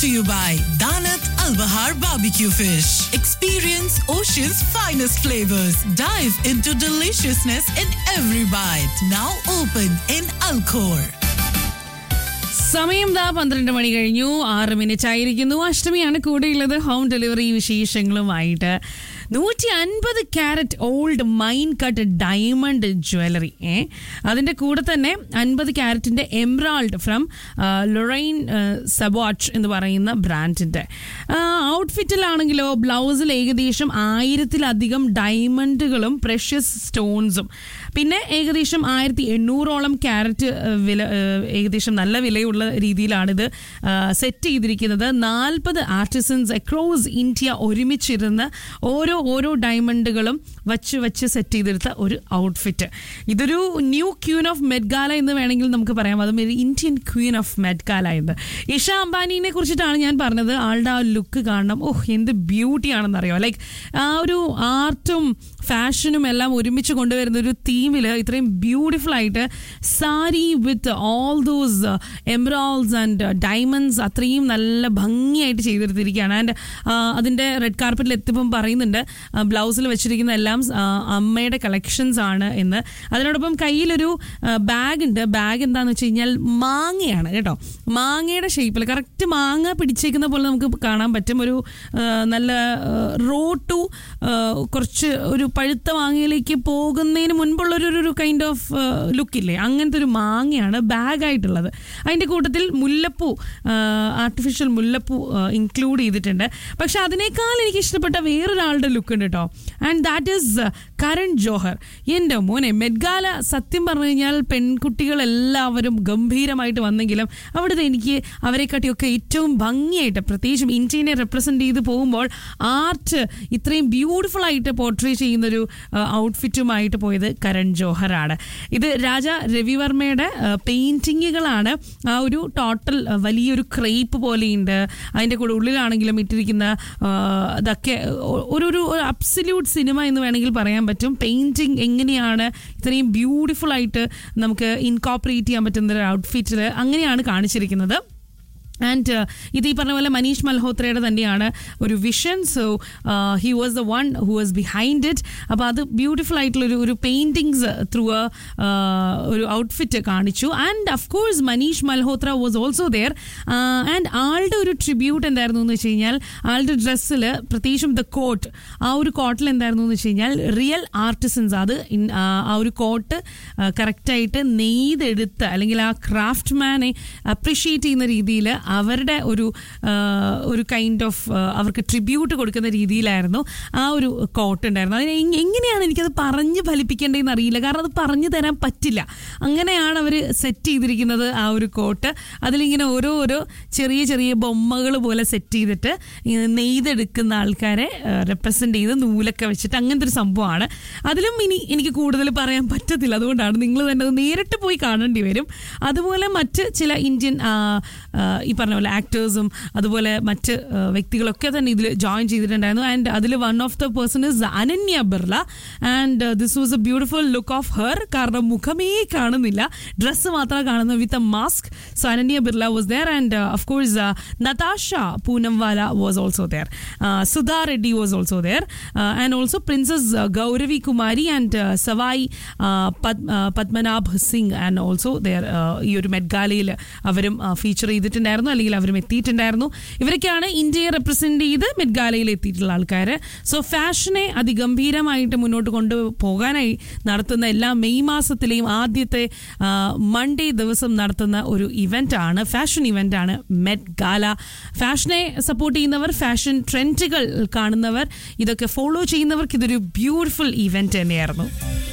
to you by Danat Al Bahar Barbecue Fish. Experience Ocean's finest flavors. Dive into deliciousness in every bite. Now open in Alcor. സമയം ദാ പന്ത്രണ്ട് മണി കഴിഞ്ഞു ആറ് minute ആയിരിക്കുന്നു അഷ്ടമിയാണ് കൂടെയുള്ളത് home delivery വിശേഷങ്ങളുമായിട്ട് നൂറ്റി അൻപത് carat old mine cut diamond jewellery uh അതിൻ്റെ കൂടെ തന്നെ അൻപത് ക്യാരറ്റിൻ്റെ എംറാൾഡ് ഫ്രം ലൊറൈൻ സബോച്ച് എന്ന് പറയുന്ന ബ്രാൻഡിൻ്റെ ഔട്ട്ഫിറ്റിലാണെങ്കിലോ ബ്ലൗസിൽ ഏകദേശം ആയിരത്തിലധികം ഡയമണ്ടുകളും പ്രഷ്യസ് സ്റ്റോൺസും പിന്നെ ഏകദേശം ആയിരത്തി എണ്ണൂറോളം ക്യാരറ്റ് വില ഏഹ്, ഏകദേശം നല്ല വിലയുള്ള രീതിയിലാണിത് സെറ്റ് ചെയ്തിരിക്കുന്നത് നാൽപ്പത് ആർട്ടിസൻസ് അക്രോസ് ഇന്ത്യ ഒരുമിച്ചിരുന്ന് ഓരോ ഓരോ ഡയമണ്ടുകളും വച്ച് വച്ച് സെറ്റ് ചെയ്തെടുത്ത ഒരു ഔട്ട്ഫിറ്റ് ഇതൊരു ന്യൂ ക്യൂൻ ഓഫ് മെഡ്ഗാല എന്ന് വേണമെങ്കിൽ നമുക്ക് പറയാം അതും ഒരു ഇന്ത്യൻ ക്വീൻ ഓഫ് മെഡ്ഗാല എന്ന് ഇഷ അംബാനിനെ കുറിച്ചിട്ടാണ് ഞാൻ പറഞ്ഞത് ആളുടെ ആ ലുക്ക് കാണണം ഓഹ് എന്ത് ബ്യൂട്ടിയാണെന്ന് അറിയാം ലൈക്ക് ആ ഒരു ആർട്ടും ഫാഷനും എല്ലാം ഒരുമിച്ച് കൊണ്ടുവരുന്ന ഒരു തീമിൽ ഇത്രയും ബ്യൂട്ടിഫുൾ ആയിട്ട് sari with all those embroils and diamonds അത്രയും നല്ല ഭംഗിയായിട്ട് ചെയ്തെടുത്തിരിക്കുകയാണ് ആൻഡ് അതിൻ്റെ റെഡ് കാർപ്പറ്റിൽ എത്തിയപ്പം പറയുന്നുണ്ട് ബ്ലൗസിൽ വെച്ചിരിക്കുന്ന എല്ലാം ആ, അമ്മയുടെ കളക്ഷൻസ് ആണ് എന്ന് അതിനോടൊപ്പം കയ്യിലൊരു ബാഗ് ഉണ്ട് ബാഗ് എന്താണെന്ന് വെച്ച് കഴിഞ്ഞാൽ മാങ്ങയാണ് കേട്ടോ മാങ്ങയുടെ ഷേപ്പിൽ കറക്റ്റ് മാങ്ങ പിടിച്ചേക്കുന്ന പോലെ നമുക്ക് കാണാൻ പറ്റും ഒരു ആ, നല്ല റോ ടു കുറച്ച് ഒരു പഴുത്ത മാങ്ങയിലേക്ക് പോകുന്നതിന് മുൻപുള്ള ഒരു ഒരു കൈൻഡ് ഓഫ് ലുക്കില്ലേ അങ്ങനത്തെ ഒരു മാങ്ങയാണ് ബാഗായിട്ടുള്ളത് അതിൻ്റെ കൂട്ടത്തിൽ മുല്ലപ്പൂ ആർട്ടിഫിഷ്യൽ മുല്ലപ്പൂ ഇൻക്ലൂഡ് ചെയ്തിട്ടുണ്ട് പക്ഷെ അതിനേക്കാൾ എനിക്ക് ഇഷ്ടപ്പെട്ട വേറൊരാളുടെ ലുക്ക് ഉണ്ട് കേട്ടോ and that is Karan Johar എൻ്റെ മോനെ മെഡ്ഗാല സത്യം പറഞ്ഞു കഴിഞ്ഞാൽ പെൺകുട്ടികൾ എല്ലാവരും ഗംഭീരമായിട്ട് വന്നെങ്കിലും അവിടുത്തെ എനിക്ക് അവരെക്കാട്ടിയൊക്കെ ഏറ്റവും ഭംഗിയായിട്ട് പ്രത്യേകിച്ചും ഇന്ത്യനെ റെപ്രസെൻ്റ് ചെയ്ത് പോകുമ്പോൾ ആർട്ട് ഇത്രയും ബ്യൂട്ടിഫുൾ ആയിട്ട് പോർട്രേ ചെയ്യുന്നൊരു ഔട്ട്ഫിറ്റുമായിട്ട് പോയത് കരൺ ജോഹറാണ് ഇത് രാജ രവിവർമ്മയുടെ പെയിൻറ്റിങ്ങുകളാണ് ആ ഒരു ടോട്ടൽ വലിയൊരു ക്രേപ്പ് പോലെയുണ്ട് അതിൻ്റെ കൂടെ ഉള്ളിലാണെങ്കിലും ഇട്ടിരിക്കുന്ന ആ, ഇതൊക്കെ ഒ- ഒരു ഒരു അബ്സല്യൂട്ട് സിനിമ എന്ന് വേണമെങ്കിൽ പറയാൻ പറ്റും പെയിൻറ്റിങ് എങ്ങനെയാണ് ഇത്രയും ബ്യൂട്ടിഫുൾ ആയിട്ട് നമുക്ക് ഇൻകോപ്പറേറ്റ് ചെയ്യാൻ പറ്റുന്ന ഒരു ഔട്ട്ഫിറ്റിൽ അങ്ങനെയാണ് കാണിച്ചിരിക്കുന്നത് ആൻഡ് ഇത് ഈ പറഞ്ഞ പോലെ മനീഷ് മൽഹോത്രയുടെ തന്നെയാണ് ഒരു vision so he was the one who was behind it അപ്പോൾ അത് ബ്യൂട്ടിഫുൾ ആയിട്ടുള്ള ഒരു ഒരു പെയിൻറ്റിങ്സ് ത്രൂ ഒരു ഔട്ട്ഫിറ്റ് കാണിച്ചു and of course Manish Malhotra was also there and ആളുടെ ഒരു ട്രിബ്യൂട്ട് എന്തായിരുന്നു എന്ന് വെച്ച് കഴിഞ്ഞാൽ ആളുടെ ഡ്രസ്സിൽ പ്രത്യേകിച്ചും ദ കോട്ട് ആ ഒരു കോട്ടിൽ എന്തായിരുന്നു എന്ന് വെച്ച് കഴിഞ്ഞാൽ റിയൽ ആർട്ടിസൻസ് അത് ഇൻ- ആ ആ ഒരു കോട്ട് കറക്റ്റായിട്ട് നെയ്തെടുത്ത് അല്ലെങ്കിൽ ആ ക്രാഫ്റ്റ് മാനെ അപ്രിഷ്യേറ്റ് ചെയ്യുന്ന രീതിയിൽ അവരുടെ ഒരു ആ, ഒരു കൈൻഡ് ഓഫ് അവർക്ക് ട്രിബ്യൂട്ട് കൊടുക്കുന്ന രീതിയിലായിരുന്നു ആ ഒരു കോട്ട് ഉണ്ടായിരുന്നു അതിന് എങ്- എങ്ങനെയാണ് എനിക്കത് പറഞ്ഞ് ഫലിപ്പിക്കേണ്ടതെന്ന് അറിയില്ല കാരണം അത് പറഞ്ഞു തരാൻ പറ്റില്ല അങ്ങനെയാണ് അവർ സെറ്റ് ചെയ്തിരിക്കുന്നത് ആ ഒരു കോട്ട് അതിലിങ്ങനെ ഓരോ ഓരോ ചെറിയ ചെറിയ ബൊമ്മകൾ പോലെ സെറ്റ് ചെയ്തിട്ട് ഇങ്ങനെ നെയ്തെടുക്കുന്ന ആൾക്കാരെ റെപ്രസെൻ്റ് ചെയ്ത് നൂലൊക്കെ വെച്ചിട്ട് അങ്ങനത്തെ ഒരു സംഭവമാണ് അതിലും ഇനി എനിക്ക് കൂടുതൽ പറയാൻ പറ്റത്തില്ല അതുകൊണ്ടാണ് നിങ്ങൾ തന്നെ അത് നേരിട്ട് പോയി കാണേണ്ടി വരും അതുപോലെ മറ്റ് ചില ഇന്ത്യൻ ആ, ആ, ഈ പറഞ്ഞ പോലെ ആക്ടേഴ്സും അതുപോലെ മറ്റ് ആ, വ്യക്തികളൊക്കെ തന്നെ ഇതിൽ ജോയിൻ ചെയ്തിട്ടുണ്ടായിരുന്നു ആൻഡ് അതിൽ one of the person is Ananya Birla and this was a beautiful look of her കാരണം മുഖമേ കാണുന്നില്ല ഡ്രസ്സ് മാത്രമാണ് കാണുന്നത് with a mask so Ananya Birla was there and of course Natasha Poonawalla was also there Sudha Reddy was also there and also princess Gauravi Kumari and Sawai Padmanabh Singh and also there ഈ ഒരു മെഡ്ഗാലയിൽ അവരും feature ചെയ്തിട്ടുണ്ടായിരുന്നു അല്ലെങ്കിൽ അവരും എത്തിയിട്ടുണ്ടായിരുന്നു ഇവരൊക്കെയാണ് ഇന്ത്യയെ റെപ്രസെന്റ് ചെയ്ത് മെഡ്ഗാലയിൽ എത്തിയിട്ടുള്ള ആൾക്കാർ സോ ഫാഷനെ അതിഗംഭീരമായിട്ട് മുന്നോട്ട് കൊണ്ടുപോകാനായി നടത്തുന്ന എല്ലാ മെയ് മാസത്തിലെയും ആദ്യത്തെ മൺഡേ ദിവസം നടത്തുന്ന ഒരു ഇവന്റ് ആണ് ഫാഷൻ ഇവന്റ് ആണ് മെഡ് ഗാല ഫാഷനെ സപ്പോർട്ട് ചെയ്യുന്നവർ ഫാഷൻ ട്രെൻഡുകൾ കാണുന്നവർ ഇതൊക്കെ ഫോളോ ചെയ്യുന്നവർക്ക് ഇതൊരു ബ്യൂട്ടിഫുൾ ഇവന്റ് തന്നെയായിരുന്നു